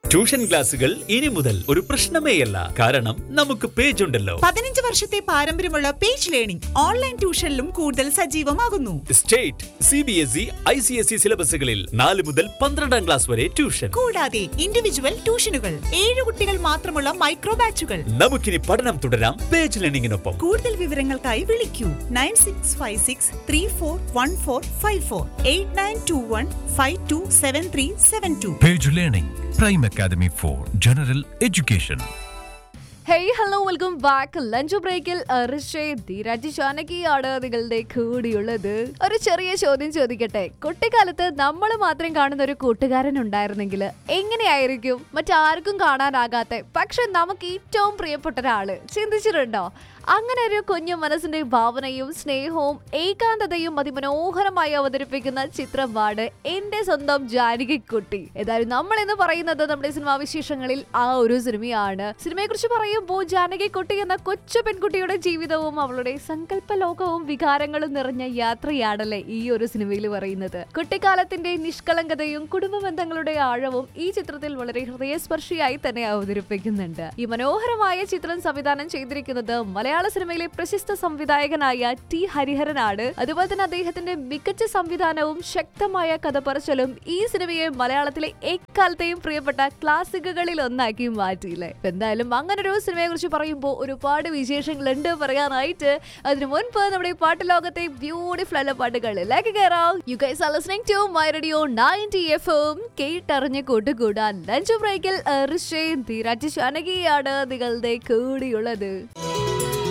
Tuition ക്ലാസുകൾ ഇനി മുതൽ ഒരു പ്രശ്നമേയല്ല കാരണം നമുക്ക് പേജ് ഉണ്ടല്ലോ പതിനഞ്ച് വർഷത്തെ പാരമ്പര്യമുള്ള പേജ് ലേണിംഗ് ഓൺലൈൻ ട്യൂഷനിലും കൂടുതൽ സജീവമാകുന്നു state C B S E I C S E സിലബസുകളിൽ നാല് മുതൽ പന്ത്രണ്ടാം ക്ലാസ് വരെ ട്യൂഷൻ കൂടാതെ ഇൻഡിവിജ്വൽ ട്യൂഷനുകൾ ഏഴ് കുട്ടികൾ മാത്രമുള്ള മൈക്രോ ബാച്ചുകൾ നമുക്കിനി പഠനം തുടരാം പേജ് ലേണിംഗിനൊപ്പം കൂടുതൽ വിവരങ്ങൾക്കായി വിളിക്കൂ nine six five six three four one four five four eight nine two one five two seven three seven two Page Learning, Prime Academy for General Education. Hey hello welcome back lunch ബ്രേക്കിൽ ഋഷേ ധീരാജ് ജാനകിയാണ് നിങ്ങളുടെ കൂടിയുള്ളത് ഒരു ചെറിയ ചോദ്യം ചോദിക്കട്ടെ കുട്ടിക്കാലത്ത് നമ്മൾ മാത്രം കാണുന്ന ഒരു കൂട്ടുകാരൻ ഉണ്ടായിരുന്നെങ്കിൽ എങ്ങനെയായിരിക്കും മറ്റാർക്കും കാണാനാകാത്ത പക്ഷെ നമുക്ക് ഏറ്റവും പ്രിയപ്പെട്ട ഒരാള് ചിന്തിച്ചിട്ടുണ്ടോ അങ്ങനെ ഒരു കുഞ്ഞു മനസ്സിന്റെ ഭാവനയും സ്നേഹവും ഏകാന്തതയും അതിമനോഹരമായി അവതരിപ്പിക്കുന്ന ചിത്രമാണ് എന്റെ സ്വന്തം ജാനകിക്കുട്ടി ഏതായാലും നമ്മൾ എന്ന് പറയുന്നത് നമ്മുടെ സിനിമാ വിശേഷങ്ങളിൽ ആ ഒരു സിനിമയാണ് സിനിമയെ കുറിച്ച് പറയുമ്പോൾ ജാനകിക്കുട്ടി എന്ന കൊച്ചു പെൺകുട്ടിയുടെ ജീവിതവും അവളുടെ സങ്കല്പ ലോകവും വികാരങ്ങളും നിറഞ്ഞ യാത്രയാണല്ലേ ഈ ഒരു സിനിമയിൽ പറയുന്നത് കുട്ടിക്കാലത്തിന്റെ നിഷ്കളങ്കതയും കുടുംബ ബന്ധങ്ങളുടെ ആഴവും ഈ ചിത്രത്തിൽ വളരെ ഹൃദയസ്പർശിയായി തന്നെ അവതരിപ്പിക്കുന്നുണ്ട് ഈ മനോഹരമായ ചിത്രം സംവിധാനം ചെയ്തിരിക്കുന്നത് മലയാള സിനിമയിലെ പ്രശസ്ത സംവിധായകനായ ടി ഹരിഹരനാണ് അതുപോലെ തന്നെ അദ്ദേഹത്തിന്റെ മികച്ച സംവിധാനവും ശക്തമായ കഥ പറച്ചിലും ഈ സിനിമയെ മലയാളത്തിലെ എക്കാലത്തെയും പ്രിയപ്പെട്ട ക്ലാസിക്കുകളിൽ ഒന്നാക്കി മാറ്റിയില്ലേ ഇപ്പൊ എന്തായാലും അങ്ങനെ ഒരു സിനിമയെ കുറിച്ച് പറയുമ്പോൾ ഒരുപാട് വിശേഷങ്ങളുണ്ട് പറയാനായിട്ട് അതിനു മുൻപ് നമ്മുടെ ഈ പാട്ട് ലോകത്തെ ബ്യൂട്ടിഫുൾ ആയ പാട്ടുകളിലേക്ക് കയറാം you guys are listening to my radio 90 എഫും കേട്ടറിഞ്ഞ് കൂട്ടുകൂടാൻ ലഞ്ച് ബ്രേക്കിൽ ഋഷേ ധീരാജ് ജാനകിയാണ് നിങ്ങളുടെ കൂടിയുള്ളത്